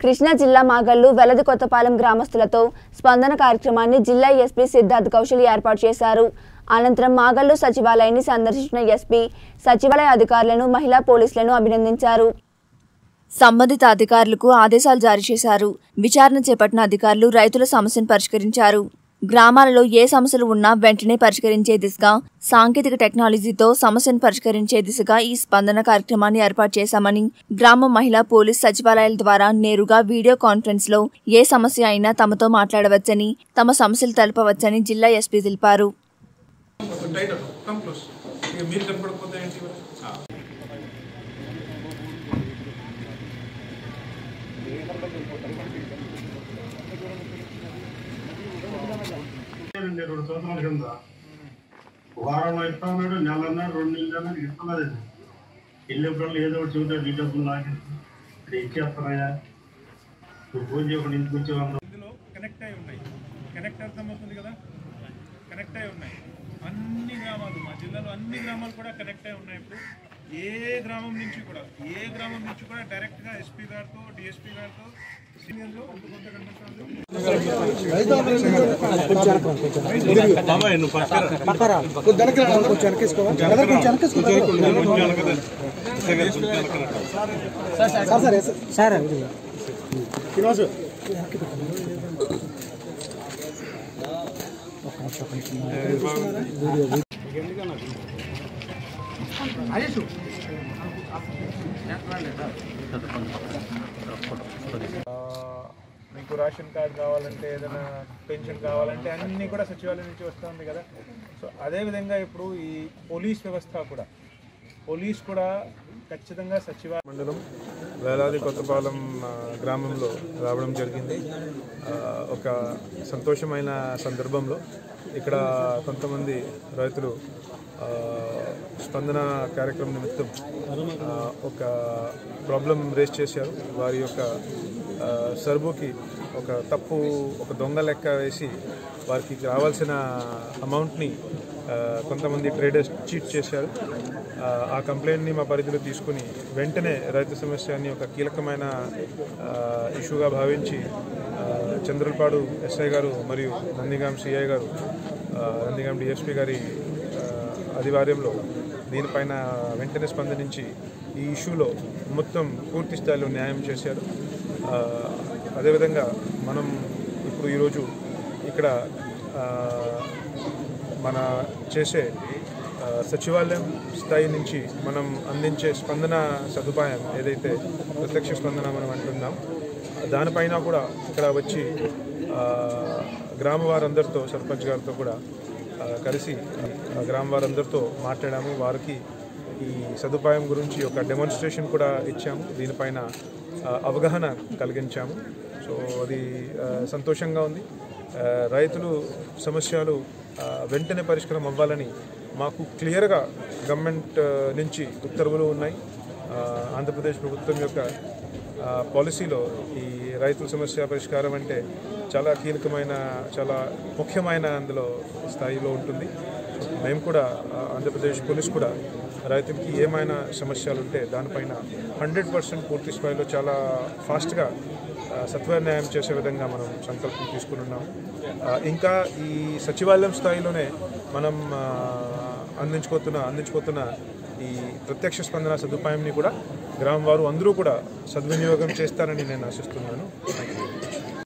కృష్ణా జిల్లా మాగల్లు వెలది కొత్తపాలెం గ్రామస్తులతో స్పందన కార్యక్రమాన్ని జిల్లా ఎస్పీ సిద్ధార్థ్ కౌశల్ ఏర్పాటు చేశారు అనంతరం మాగల్లు సచివాలయాన్ని సందర్శించిన ఎస్పీ సచివాలయ అధికారులను మహిళా పోలీసులను అభినందించారు సంబంధిత అధికారులకు ఆదేశాలు జారీ చేశారు విచారణ చేపట్టిన అధికారులు రైతుల సమస్యను పరిష్కరించారు గ్రామాలలో ఏ సమస్యలు ఉన్నా వెంటనే పరిష్కరించే దిశగా సాంకేతిక టెక్నాలజీతో సమస్యను పరిష్కరించే దిశగా ఈ స్పందన కార్యక్రమాన్ని ఏర్పాటు చేశామని గ్రామ మహిళా పోలీస్ సచివాలయాల ద్వారా నేరుగా వీడియో కాన్ఫరెన్స్ లో ఏ సమస్య అయినా తమతో మాట్లాడవచ్చని తమ సమస్యలు తెలపవచ్చని జిల్లా ఎస్పీ తెలిపారు టైట్ కమ్ క్లోజ్ ఇక మీరు కనపడకపోతే ఏంటి మరి? అండి రెండు సంవత్సరాల కింద వారంలో ఇస్తా ఉన్నాడు నెల అన్నాడు రెండు నెలలు అన్నాడు ఇస్తలేదు వెళ్ళినప్పుడు ఏదో ఒకటి చూద్దాం ఈ డబ్బులు నాకు ఇక్కడ ఇచ్చేస్తున్నాయా నువ్వు ఫోన్ చేయకుండా ఇంటికి వచ్చేవాళ్ళు ఇందులో కనెక్ట్ అయి ఉన్నాయి కనెక్ట్ అర్థమవుతుంది కదా కనెక్ట్ అయి ఉన్నాయి అన్ని గ్రామాలు మా జిల్లాలో అన్ని గ్రామాలు కూడా కనెక్ట్ అయి ఉన్నాయి ఇప్పుడు ఏ గ్రామం నుంచి కూడా ఏ గ్రామం నుంచి కూడా డైరెక్ట్గా ఎస్పీ గారితో డిఎస్పీ గారితో సీనియర్లు కొంత కొంత కనెక్ట్ మీకు రేషన్ కార్డ్ కావాలంటే ఏదైనా పెన్షన్ కావాలంటే అన్నీ కూడా సచివాలయం నుంచి వస్తుంది కదా సో అదేవిధంగా ఇప్పుడు ఈ పోలీస్ వ్యవస్థ కూడా పోలీస్ కూడా ఖచ్చితంగా సచివాలయం మండలం వేలాది కొత్తపాలెం ఆ, గ్రామంలో రావడం జరిగింది ఆ, ఒక సంతోషమైన సందర్భంలో ఇక్కడ కొంతమంది రైతులు ఆ, స్పందన కార్యక్రమం నిమిత్తం ఆ, ఒక ప్రాబ్లం రేస్ చేశారు వారి యొక్క ఆ, సర్బుకి ఒక తప్పు ఒక దొంగ లెక్క వేసి వారికి రావాల్సిన అమౌంట్ని ఆ, కొంతమంది ట్రేడర్స్ చీట్ చేశారు ఆ, ఆ కంప్లైంట్ని మా పరిధిలో తీసుకుని వెంటనే రైతు సమస్యని ఒక కీలకమైన ఆ, ఇష్యూగా భావించి ఆ, చంద్రపాడు ఎస్ఐ గారు మరియు నందిగాం సిఐ గారు ఆ, నందిగాం డిఎస్పీ గారి ఆ, ఆదివార్యంలో దీనిపైన వెంటనే స్పందించి ఈ ఇష్యూలో మొత్తం పూర్తి స్థాయిలో న్యాయం చేశారు ఆ, అదేవిధంగా మనం ఇప్పుడు ఈరోజు ఇక్కడ ఆ, మన చేసే ఆ, సచివాలయం స్థాయి నుంచి మనం అందించే స్పందన సదుపాయం ఏదైతే ప్రత్యక్ష స్పందన మనం అంటున్నాం దానిపైన కూడా ఇక్కడ వచ్చి ఆ, గ్రామ వారందరితో సర్పంచ్ గారితో కూడా ఆ, కలిసి ఆ, గ్రామ వారందరితో మాట్లాడాము వారికి ఈ సదుపాయం గురించి ఒక డెమాన్స్ట్రేషన్ కూడా ఇచ్చాము దీనిపైన ఆ, అవగాహన కలిగించాము సో అది ఆ, సంతోషంగా ఉంది ఆ, రైతులు సమస్యలు ఆ, వెంటనే పరిష్కారం అవ్వాలని మాకు క్లియర్గా గవర్నమెంట్ ఆ, నుంచి ఉత్తర్వులు ఉన్నాయి ఆ, ఆంధ్రప్రదేశ్ ప్రభుత్వం యొక్క ఆ, పాలసీలో ఈ రైతుల సమస్య పరిష్కారం అంటే చాలా కీలకమైన చాలా ముఖ్యమైన అందులో స్థాయిలో ఉంటుంది మేము కూడా ఆ, ఆంధ్రప్రదేశ్ పోలీస్ కూడా రైతులకి ఏమైనా సమస్యలు ఉంటే దానిపైన హండ్రెడ్ పర్సెంట్ పూర్తి స్థాయిలో చాలా ఫాస్ట్గా ఆ, సత్వర న్యాయం చేసే విధంగా మనం సంకల్పం తీసుకుని ఉన్నాం ఆ, ఇంకా ఈ సచివాలయం స్థాయిలోనే మనం ఆ, అందించుకోతున్న అందించుకోతున్న ఈ ప్రత్యక్ష స్పందన సదుపాయంని కూడా గ్రామం వారు అందరూ కూడా సద్వినియోగం చేస్తారని నేను ఆశిస్తున్నాను థ్యాంక్ యూ